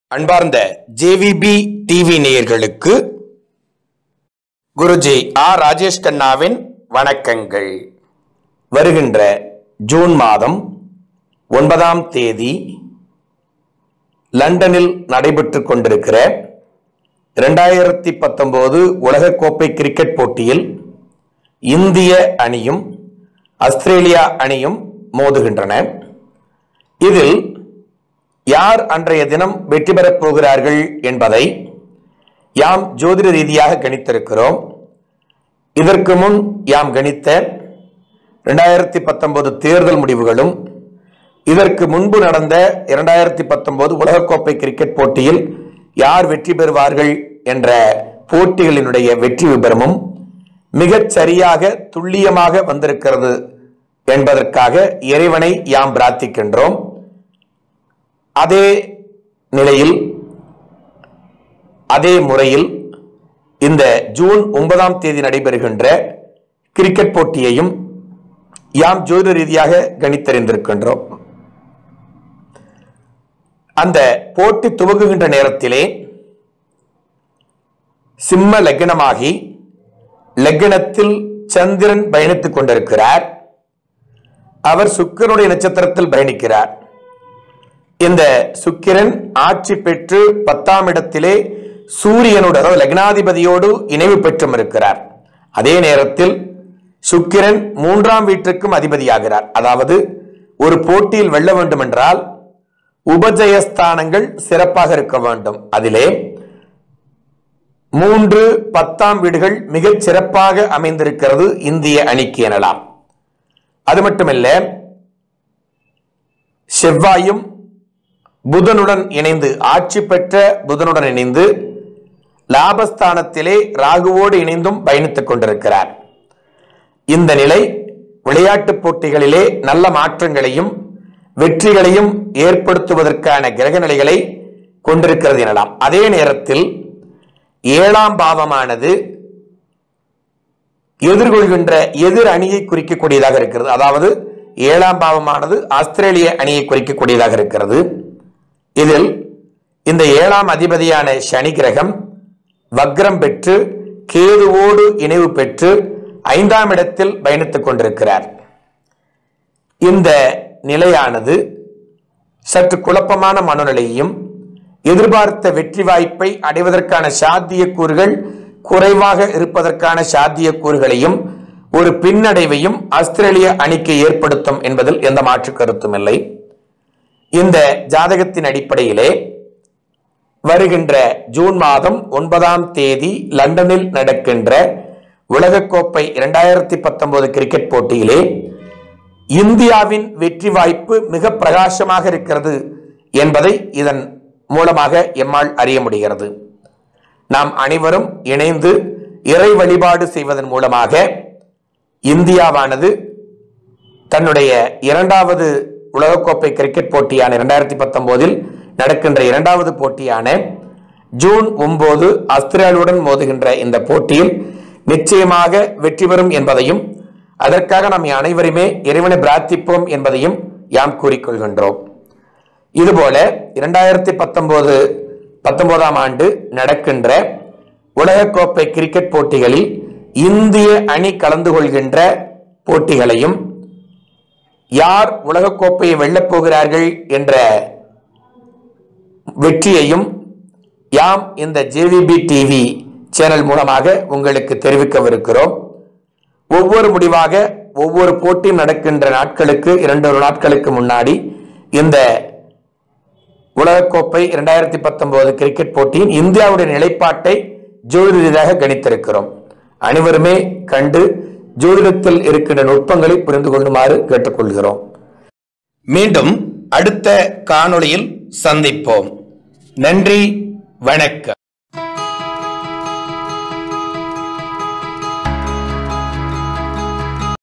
அன்பார்ந்த JVP TV நேயர்களுக்கு Guruji R Rajesh கண்ணாவின் வணக்கங்கள் வருகின்ற ஜூன் மாதம் ஒன்பதாம் தேதி லண்டனில் நடைபெற்றுக் கொண்டிருக்கிற இரண்டாயிரத்தி பத்தொன்பது உலகக்கோப்பை கிரிக்கெட் போட்டியில் இந்திய அணியும் ஆஸ்திரேலியா அணியும் மோதுகின்றன இதில் யார் அன்றைய தினம் வெற்றி பெறப் போகிறார்கள் என்பதை யாம் ஜோதிட ரீதியாக கணித்திருக்கிறோம் இதற்கு முன் யாம் கணித்த இரண்டாயிரத்தி பத்தொன்பது தேர்தல் முடிவுகளும் இதற்கு முன்பு நடந்த இரண்டாயிரத்தி பத்தொன்பது உலகக்கோப்பை கிரிக்கெட் போட்டியில் யார் வெற்றி பெறுவார்கள் என்ற போட்டிகளினுடைய வெற்றி விபரமும் மிகச் சரியாக துல்லியமாக வந்திருக்கிறது என்பதற்காக இறைவனை யாம் பிரார்த்திக்கின்றோம் அதே நிலையில் அதே முறையில் இந்த ஜூன் ஒன்பதாம் தேதி நடைபெறுகின்ற கிரிக்கெட் போட்டியையும் யாம் ஜோதிட ரீதியாக கணித்தறிந்திருக்கின்றோம் அந்த போட்டி துவங்குகின்ற நேரத்திலே சிம்ம லக்னமாகி லக்னத்தில் சந்திரன் பயணித்துக் கொண்டிருக்கிறார் அவர் சுக்கிரனுடைய நட்சத்திரத்தில் பயணிக்கிறார் இந்த சுக்கிரன் ஆட்சி பெற்று பத்தாம் இடத்திலே சூரியனோடு அதாவது லக்னாதிபதியோடு இணைவு பெற்றும் இருக்கிறார் அதே நேரத்தில் சுக்கிரன் மூன்றாம் வீட்டுக்கும் அதிபதியாகிறார் அதாவது ஒரு போட்டியில் வெல்ல வேண்டும் என்றால் உபஜயஸ்தானங்கள் சிறப்பாக இருக்க வேண்டும் அதிலே மூன்று பத்தாம் வீடுகள் மிகச் சிறப்பாக அமைந்திருக்கிறது இந்திய அணிக்கு எனலாம் அது மட்டுமல்ல செவ்வாயும் புதனுடன் இணைந்து ஆட்சி பெற்ற புதனுடன் இணைந்து லாபஸ்தானத்திலே ராகுவோடு இணைந்தும் பயணித்துக் கொண்டிருக்கிறார் இந்த நிலை விளையாட்டுப் போட்டிகளிலே நல்ல மாற்றங்களையும் வெற்றிகளையும் ஏற்படுத்துவதற்கான கிரக நிலைகளை கொண்டிருக்கிறது எனலாம் அதே நேரத்தில் ஏழாம் பாவமானது எதிர்கொள்கின்ற எதிர் அணியை குறிக்கக்கூடியதாக இருக்கிறது அதாவது ஏழாம் பாவமானது ஆஸ்திரேலிய அணியை குறிக்கக்கூடியதாக இருக்கிறது இதில் இந்த ஏழாம் அதிபதியான சனி கிரகம் வக்ரம் பெற்று கேதுவோடு இணைவு பெற்று ஐந்தாம் இடத்தில் பயணித்துக் கொண்டிருக்கிறார் இந்த நிலையானது சற்று குழப்பமான மனநிலையையும் எதிர்பார்த்த வெற்றி வாய்ப்பை அடைவதற்கான சாத்தியக்கூறுகள் குறைவாக இருப்பதற்கான சாத்தியக்கூறுகளையும் ஒரு பின்னடைவையும் ஆஸ்திரேலிய அணிக்கு ஏற்படுத்தும் என்பதில் எந்த மாற்று கருத்தும் இல்லை இந்த ஜாதகத்தின் அடிப்படையிலே வருகின்ற ஜூன் மாதம் ஒன்பதாம் தேதி லண்டனில் நடக்கின்ற உலகக்கோப்பை இரண்டாயிரத்தி பத்தொன்பது கிரிக்கெட் போட்டியிலே இந்தியாவின் வெற்றி வாய்ப்பு மிக பிரகாசமாக இருக்கிறது என்பதை இதன் மூலமாக எம்மால் அறிய முடிகிறது நாம் அனைவரும் இணைந்து இறை வழிபாடு செய்வதன் மூலமாக இந்தியாவானது தன்னுடைய இரண்டாவது உலகக்கோப்பை கிரிக்கெட் போட்டியான இரண்டாயிரத்தி பத்தொன்பதில் நடக்கின்ற இரண்டாவது போட்டியான ஜூன் ஒன்பது ஆஸ்திரேலியாவுடன் மோதுகின்ற இந்த போட்டியில் நிச்சயமாக வெற்றி பெறும் என்பதையும் அதற்காக நாம் அனைவருமே இறைவனை பிரார்த்திப்போம் என்பதையும் யாம் கூறிக்கொள்கின்றோம் இதுபோல இரண்டாயிரத்தி பத்தொன்பது பத்தொன்பதாம் ஆண்டு நடக்கின்ற உலகக்கோப்பை கிரிக்கெட் போட்டிகளில் இந்திய அணி கலந்து கொள்கின்ற போட்டிகளையும் யார் உலகக்கோப்பையை வெல்லப் போகிறார்கள் என்ற வெற்றியையும் யாம் இந்த ஜேவிபி டிவி சேனல் மூலமாக உங்களுக்கு தெரிவிக்கவிருக்கிறோம் ஒவ்வொரு முடிவாக ஒவ்வொரு போட்டியும் நடக்கின்ற நாட்களுக்கு இரண்டு ஒரு நாட்களுக்கு முன்னாடி இந்த உலகக்கோப்பை இரண்டாயிரத்தி பத்தொன்பது கிரிக்கெட் போட்டியின் இந்தியாவுடைய நிலைப்பாட்டை ஜோதிட ரீதியாக கணித்திருக்கிறோம் அனைவருமே கண்டு ஜோதிடத்தில் இருக்கின்ற நுட்பங்களை புரிந்து கொள்ளுமாறு கேட்டுக்கொள்கிறோம் மீண்டும் அடுத்த காணொளியில் சந்திப்போம் நன்றி வணக்கம்